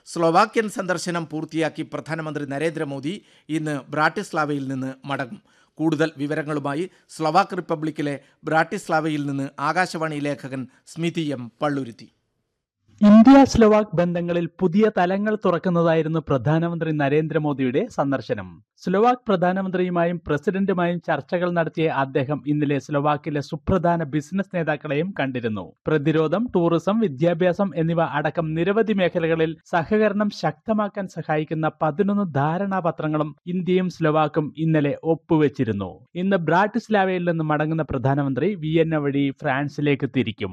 Slovakian സന്ദർശനം പൂർത്തിയാക്കി പ്രധാനമന്ത്രി നരേന്ദ്രമോദി ഇന്ന് ബ്രാട്ടിസ്ലാവയിൽ നിന്ന് മടങ്ങും കൂടുതൽ വിവരങ്ങളുമായി സ്ലോവാക്ക് റിപ്പബ്ലിക്കിലെ ബ്രാട്ടിസ്ലാവയിൽ നിന്ന് ആകാശവാണി ലേഖകൻ സ്മിതി എം പള്ളുരുത്തി ഇന്ത്യ സ്ലോവാക് ബന്ധങ്ങളിൽ പുതിയ തലങ്ങൾ തുറക്കുന്നതായിരുന്നു പ്രധാനമന്ത്രി നരേന്ദ്രമോദിയുടെ സന്ദർശനം സ്ലോവാക് പ്രധാനമന്ത്രിയുമായും പ്രസിഡന്റുമായും ചർച്ചകൾ നടത്തിയ അദ്ദേഹം ഇന്നലെ സ്ലോവാക്കിലെ സുപ്രധാന ബിസിനസ് നേതാക്കളെയും കണ്ടിരുന്നു പ്രതിരോധം ടൂറിസം വിദ്യാഭ്യാസം എന്നിവ അടക്കം നിരവധി മേഖലകളിൽ സഹകരണം ശക്തമാക്കാൻ സഹായിക്കുന്ന പതിനൊന്ന് ധാരണാപത്രങ്ങളും ഇന്ത്യയും സ്ലോവാക്കും ഇന്നലെ ഒപ്പുവെച്ചിരുന്നു ഇന്ന് ബ്രാട്ടിസ്ലാവയിൽ നിന്ന് മടങ്ങുന്ന പ്രധാനമന്ത്രി വിയന്ന വഴി ഫ്രാൻസിലേക്ക് തിരിക്കും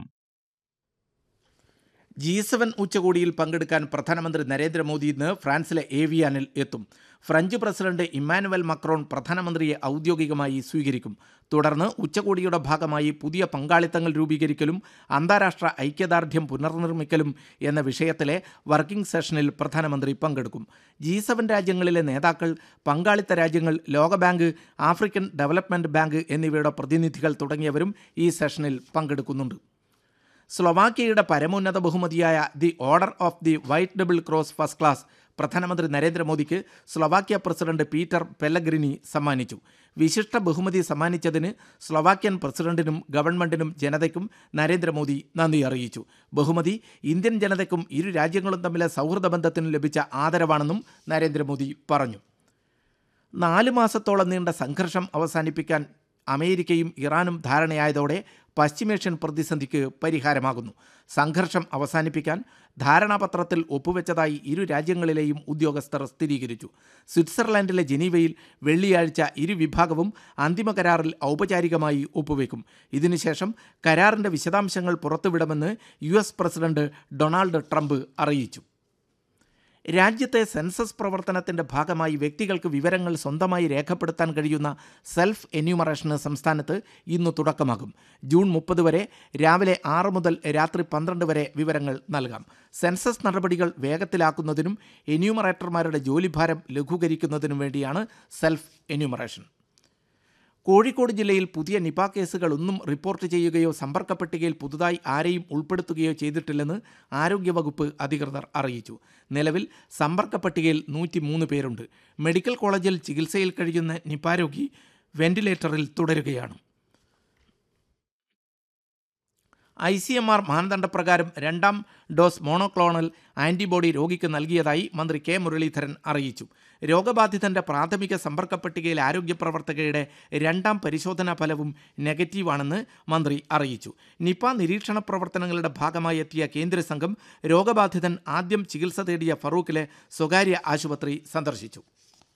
ജി സെവൻ ഉച്ചകോടിയിൽ പങ്കെടുക്കാൻ പ്രധാനമന്ത്രി നരേന്ദ്രമോദി ഇന്ന് ഫ്രാൻസിലെ ഏവിയാനിൽ എത്തും ഫ്രഞ്ച് പ്രസിഡന്റ് ഇമ്മാനുവൽ മക്രോൺ പ്രധാനമന്ത്രിയെ ഔദ്യോഗികമായി സ്വീകരിക്കും തുടർന്ന് ഉച്ചകോടിയുടെ ഭാഗമായി പുതിയ പങ്കാളിത്തങ്ങൾ രൂപീകരിക്കലും അന്താരാഷ്ട്ര ഐക്യദാർഢ്യം പുനർനിർമ്മിക്കലും എന്ന വിഷയത്തിലെ വർക്കിംഗ് സെഷനിൽ പ്രധാനമന്ത്രി പങ്കെടുക്കും ജി സെവൻ രാജ്യങ്ങളിലെ നേതാക്കൾ പങ്കാളിത്ത രാജ്യങ്ങൾ ലോകബാങ്ക് ആഫ്രിക്കൻ ഡെവലപ്മെന്റ് ബാങ്ക് എന്നിവയുടെ പ്രതിനിധികൾ തുടങ്ങിയവരും ഈ സെഷനിൽ പങ്കെടുക്കുന്നുണ്ട് സ്ലൊവാക്യയുടെ പരമോന്നത ബഹുമതിയായ the order of the white double cross first class പ്രധാനമന്ത്രി നരേന്ദ്രമോദിക്ക് സ്ലൊവാക്യ പ്രസിഡന്റ് പീറ്റർ പെല്ലഗ്രിനി സമ്മാനിച്ചു വിശിഷ്ട ബഹുമതി സമ്മാനിച്ചതിന് സ്ലൊവാക്യൻ പ്രസിഡന്റിനും ഗവൺമെന്റിനും ജനതയ്ക്കും നരേന്ദ്രമോദി നന്ദി അറിയിച്ചു ബഹുമതി ഇന്ത്യൻ ജനതയ്ക്കും ഇരു രാജ്യങ്ങളും തമ്മിലെ സൗഹൃദ ബന്ധത്തിനും ലഭിച്ച ആദരവാണെന്നും നരേന്ദ്രമോദി പറഞ്ഞു നാല് മാസത്തോളം നീണ്ട സംഘർഷം അവസാനിപ്പിക്കാൻ അമേരിക്കയും ഇറാനും ധാരണയായതോടെ പശ്ചിമേഷ്യൻ പ്രതിസന്ധിക്ക് പരിഹാരമാകുന്നു സംഘർഷം അവസാനിപ്പിക്കാൻ ധാരണാപത്രത്തിൽ ഒപ്പുവെച്ചതായി ഇരു രാജ്യങ്ങളിലെയും ഉദ്യോഗസ്ഥർ സ്ഥിരീകരിച്ചു സ്വിറ്റ്സർലാൻഡിലെ ജനീവയിൽ വെള്ളിയാഴ്ച ഇരു വിഭാഗവും അന്തിമ കരാറിൽ ഔപചാരികമായി ഒപ്പുവെക്കും ഇതിനുശേഷം കരാറിൻ്റെ വിശദാംശങ്ങൾ പുറത്തുവിടുമെന്ന് U S president Donald Trump അറിയിച്ചു രാജ്യത്തെ സെൻസസ് പ്രവർത്തനത്തിന്റെ ഭാഗമായി വ്യക്തികൾക്ക് വിവരങ്ങൾ സ്വന്തമായി രേഖപ്പെടുത്താൻ കഴിയുന്ന സെൽഫ് എന്യൂമറേഷന് സംസ്ഥാനത്ത് ഇന്ന് തുടക്കമാകും ജൂൺ മുപ്പത് വരെ രാവിലെ ആറ് മുതൽ രാത്രി പന്ത്രണ്ട് വരെ വിവരങ്ങൾ നൽകാം സെൻസസ് നടപടികൾ വേഗത്തിലാക്കുന്നതിനും എന്യൂമറേറ്റർമാരുടെ ജോലിഭാരം ലഘൂകരിക്കുന്നതിനും വേണ്ടിയാണ് സെൽഫ് എന്യൂമറേഷൻ കോഴിക്കോട് ജില്ലയിൽ പുതിയ നിപ കേസുകളൊന്നും റിപ്പോർട്ട് ചെയ്യുകയോ സമ്പർക്ക പട്ടികയിൽ പുതുതായി ആരെയും ഉൾപ്പെടുത്തുകയോ ചെയ്തിട്ടില്ലെന്ന് ആരോഗ്യവകുപ്പ് അധികൃതർ അറിയിച്ചു നിലവിൽ സമ്പർക്ക പട്ടികയിൽ നൂറ്റി മൂന്ന് പേരുണ്ട് മെഡിക്കൽ കോളേജിൽ ചികിത്സയിൽ കഴിയുന്ന നിപ രോഗി വെന്റിലേറ്ററിൽ തുടരുകയാണ് ഐ സി എം ആർ മാനദണ്ഡപ്രകാരം രണ്ടാം ഡോസ് മോണോക്ലോണൽ ആന്റിബോഡി രോഗിക്ക് നൽകിയതായി മന്ത്രി കെ മുരളീധരൻ അറിയിച്ചു രോഗബാധിതന്റെ പ്രാഥമിക സമ്പർക്ക പട്ടികയിൽ ആരോഗ്യ പ്രവർത്തകയുടെ രണ്ടാം പരിശോധനാ ഫലവും നെഗറ്റീവാണെന്ന് മന്ത്രി അറിയിച്ചു നിപ നിരീക്ഷണ പ്രവർത്തനങ്ങളുടെ ഭാഗമായി എത്തിയ കേന്ദ്ര സംഘം രോഗബാധിതൻ ആദ്യം ചികിത്സ തേടിയ ഫറൂഖിലെ സ്വകാര്യ ആശുപത്രി സന്ദർശിച്ചു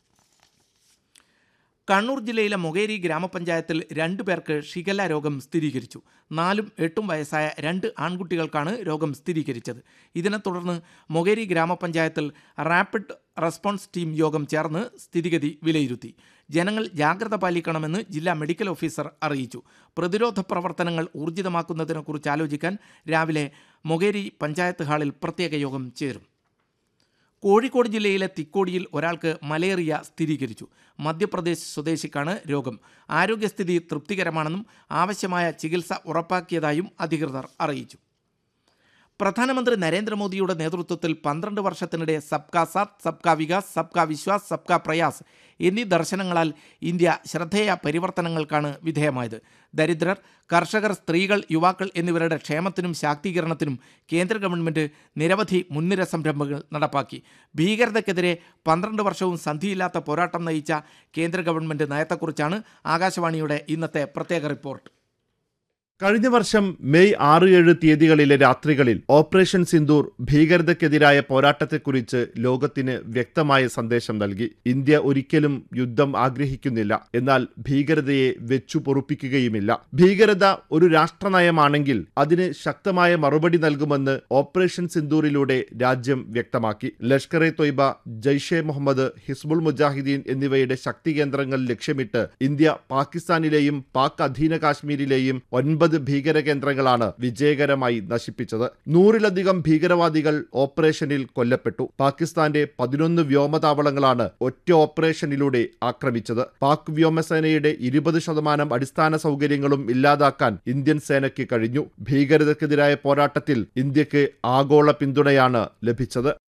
കണ്ണൂർ ജില്ലയിലെ മൊകേരി ഗ്രാമപഞ്ചായത്തിൽ രണ്ടു പേർക്ക് ഷിഗല്ല രോഗം സ്ഥിരീകരിച്ചു നാലും എട്ടും വയസ്സായ രണ്ട് ആൺകുട്ടികൾക്കാണ് രോഗം സ്ഥിരീകരിച്ചത് ഇതിനെ തുടർന്ന് മൊകേരി ഗ്രാമപഞ്ചായത്തിൽ റാപ്പിഡ് റെസ്പോൺസ് ടീം യോഗം ചേർന്ന് സ്ഥിതിഗതി വിലയിരുത്തി ജനങ്ങൾ ജാഗ്രത പാലിക്കണമെന്ന് ജില്ലാ മെഡിക്കൽ ഓഫീസർ അറിയിച്ചു പ്രതിരോധ പ്രവർത്തനങ്ങൾ ഊർജിതമാക്കുന്നതിനെക്കുറിച്ച് ആലോചിക്കാൻ രാവിലെ മൊകേരി പഞ്ചായത്ത് ഹാളിൽ പ്രത്യേക യോഗം ചേരും കോഴിക്കോട് ജില്ലയിലെ തിക്കോടിയിൽ ഒരാൾക്ക് മലേറിയ സ്ഥിരീകരിച്ചു മധ്യപ്രദേശ് സ്വദേശിക്കാണ് രോഗം ആരോഗ്യസ്ഥിതി തൃപ്തികരമാണെന്നും ആവശ്യമായ ചികിത്സ ഉറപ്പാക്കിയതായും അധികൃതർ അറിയിച്ചു പ്രധാനമന്ത്രി നരേന്ദ്രമോദിയുടെ നേതൃത്വത്തിൽ പന്ത്രണ്ട് വർഷത്തിനിടെ സബ്കാ സാത്ത് സബ്കാ വികാസ് സബ്കാ വിശ്വാസ് സബ്കാ പ്രയാസ് എന്നീ ദർശനങ്ങളാൽ ഇന്ത്യ ശ്രദ്ധേയ പരിവർത്തനങ്ങൾക്കാണ് വിധേയമായത് ദരിദ്രർ കർഷകർ സ്ത്രീകൾ യുവാക്കൾ എന്നിവരുടെ ക്ഷേമത്തിനും ശാക്തീകരണത്തിനും കേന്ദ്ര ഗവൺമെൻറ് നിരവധി മുൻനിര സംരംഭങ്ങൾ നടപ്പാക്കി ഭീകരതയ്ക്കെതിരെ പന്ത്രണ്ട് വർഷവും സന്ധിയില്ലാത്ത പോരാട്ടം നയിച്ച കേന്ദ്ര ഗവൺമെൻറ് നയത്തെക്കുറിച്ചാണ് ആകാശവാണിയുടെ ഇന്നത്തെ പ്രത്യേക റിപ്പോർട്ട് കഴിഞ്ഞ വർഷം മെയ് ആറ് ഏഴ് തീയതികളിലെ രാത്രികളിൽ ഓപ്പറേഷൻ സിന്ദൂർ ഭീകരതയ്ക്കെതിരായ പോരാട്ടത്തെക്കുറിച്ച് ലോകത്തിന് വ്യക്തമായ സന്ദേശം നൽകി ഇന്ത്യ ഒരിക്കലും യുദ്ധം ആഗ്രഹിക്കുന്നില്ല എന്നാൽ ഭീകരതയെ വെച്ചു പൊറുപ്പിക്കുകയുമില്ല ഭീകരത ഒരു രാഷ്ട്രനയമാണെങ്കിൽ അതിന് ശക്തമായ മറുപടി നൽകുമെന്ന് ഓപ്പറേഷൻ സിന്ദൂറിലൂടെ രാജ്യം വ്യക്തമാക്കി ലഷ്കർ എ തൊയ്ബ ജയ്ഷെ മുഹമ്മദ് ഹിസ്ബുൾ മുജാഹിദീൻ എന്നിവയുടെ ശക്തി കേന്ദ്രങ്ങൾ ലക്ഷ്യമിട്ട് ഇന്ത്യ പാകിസ്ഥാനിലെയും പാക് അധീന കാശ്മീരിലെയും ഒൻപത് ഭീകര കേന്ദ്രങ്ങളാണ് വിജയകരമായി നശിപ്പിച്ചത് നൂറിലധികം ഭീകരവാദികൾ ഓപ്പറേഷനിൽ കൊല്ലപ്പെട്ടു പാകിസ്ഥാന്റെ പതിനൊന്ന് വ്യോമതാവളങ്ങളാണ് ഒറ്റ ഓപ്പറേഷനിലൂടെ ആക്രമിച്ചത് പാക് വ്യോമസേനയുടെ ഇരുപത് ശതമാനം അടിസ്ഥാന സൗകര്യങ്ങളും ഇല്ലാതാക്കാൻ ഇന്ത്യൻ സേനയ്ക്ക് കഴിഞ്ഞു ഭീകരതയ്ക്കെതിരായ പോരാട്ടത്തിൽ ഇന്ത്യക്ക് ആഗോള പിന്തുണയാണ് ലഭിച്ചത്